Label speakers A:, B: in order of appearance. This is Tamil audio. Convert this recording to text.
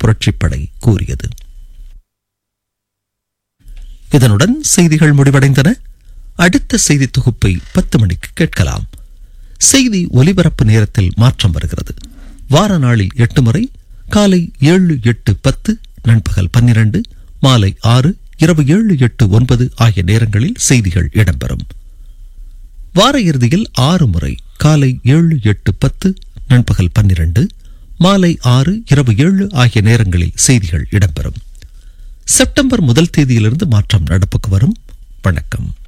A: புரட்சிப்படை கூறியது இதனுடன் செய்திகள் முடிவடைந்தன அடுத்த செய்தி தொகுப்பை பத்து மணிக்கு கேட்கலாம் செய்தி ஒலிபரப்பு நேரத்தில் மாற்றம் வருகிறது வார நாளில் எட்டு முறை காலை ஏழு எட்டு பத்து நண்பகல் பன்னிரண்டு மாலை ஆறு இரவு ஏழு எட்டு ஒன்பது ஆகிய நேரங்களில் செய்திகள் இடம்பெறும் வார இறுதியில் ஆறு முறை காலை ஏழு எட்டு பத்து நண்பகல் பன்னிரண்டு மாலை ஆறு இரவு ஏழு ஆகிய நேரங்களில் செய்திகள் இடம்பெறும் செப்டம்பர் முதல் தேதியிலிருந்து மாற்றம் நடப்புக்கு வரும் வணக்கம்